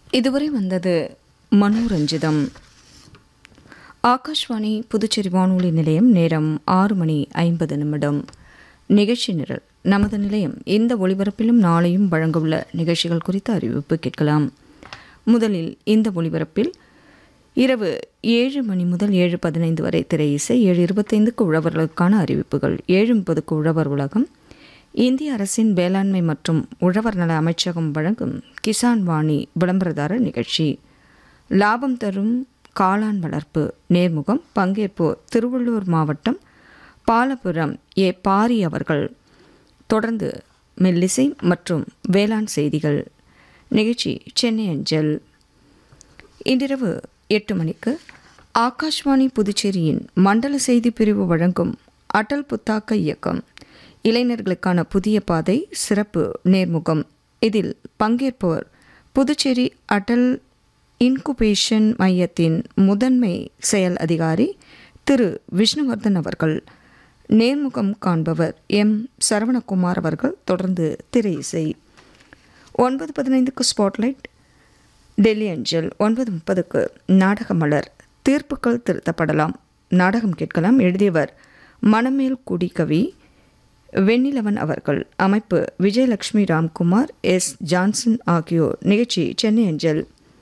இதுவரை வந்தது மனோரஞ்சிதம் ஆகாஷ்வாணி புதுச்சேரி வானொலி நிலையம் நேரம் ஆறு மணி ஐம்பது நிமிடம் நிகழ்ச்சி நிரல் நமது நிலையம் இந்த ஒளிபரப்பிலும் நாளையும் வழங்கவுள்ள நிகழ்ச்சிகள் குறித்த அறிவிப்பு கேட்கலாம் முதலில் இந்த ஒளிபரப்பில் இரவு ஏழு மணி முதல் ஏழு பதினைந்து வரை திரை இசை ஏழு இருபத்தைந்துக்கு உழவர்களுக்கான அறிவிப்புகள் ஏழு முப்பதுக்கு உழவர் உலகம் இந்திய அரசின் வேளாண்மை மற்றும் உழவர் நல அமைச்சகம் வழங்கும் கிசான் வாணி விளம்பரதாரர் நிகழ்ச்சி லாபம் தரும் காளான் வளர்ப்பு நேர்முகம் பங்கேற்போர் திருவள்ளூர் மாவட்டம் பாலபுரம் ஏ பாரி அவர்கள் தொடர்ந்து மெல்லிசை மற்றும் வேளாண் செய்திகள் நிகழ்ச்சி சென்னை அஞ்சல் இன்றிரவு எட்டு மணிக்கு ஆகாஷ்வாணி புதுச்சேரியின் மண்டல செய்தி பிரிவு வழங்கும் அடல் புத்தாக்க இயக்கம் இளைஞர்களுக்கான புதிய பாதை சிறப்பு நேர்முகம் இதில் பங்கேற்பவர் புதுச்சேரி அடல் இன்குபேஷன் மையத்தின் முதன்மை செயல் அதிகாரி திரு விஷ்ணுவர்தன் அவர்கள் நேர்முகம் காண்பவர் எம் சரவணகுமார் அவர்கள் தொடர்ந்து திரை இசை ஒன்பது பதினைந்துக்கு ஸ்பாட்லைட் டெல்லி அஞ்சல் ஒன்பது முப்பதுக்கு நாடக மலர் தீர்ப்புகள் திருத்தப்படலாம் நாடகம் கேட்கலாம் எழுதியவர் மணமேல் குடி கவி வெண்ணிலவன் அவர்கள் அமைப்பு விஜயலட்சுமி ராம்குமார் எஸ் ஜான்சன் ஆகியோர் நிகழ்ச்சி சென்னை அஞ்சல்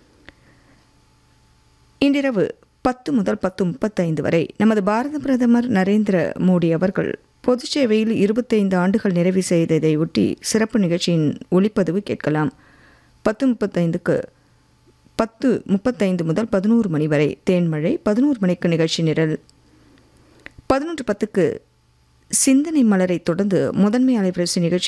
இன்றிரவு பத்து முதல் பத்து முப்பத்தைந்து வரை நமது பாரத பிரதமர் நரேந்திர மோடி அவர்கள் பொது சேவையில் இருபத்தைந்து ஆண்டுகள் நிறைவு செய்ததை ஒட்டி சிறப்பு நிகழ்ச்சியின் ஒளிப்பதிவு கேட்கலாம் பத்து முப்பத்தைந்துக்கு பத்து முப்பத்தைந்து முதல் பதினோரு மணி வரை தேன்மழை பதினோரு மணிக்கு நிகழ்ச்சி நிரல் பதினொன்று பத்துக்கு சிந்தனை மலரை தொடர்ந்து முதன்மை அலைவரிசை நிகழ்ச்சி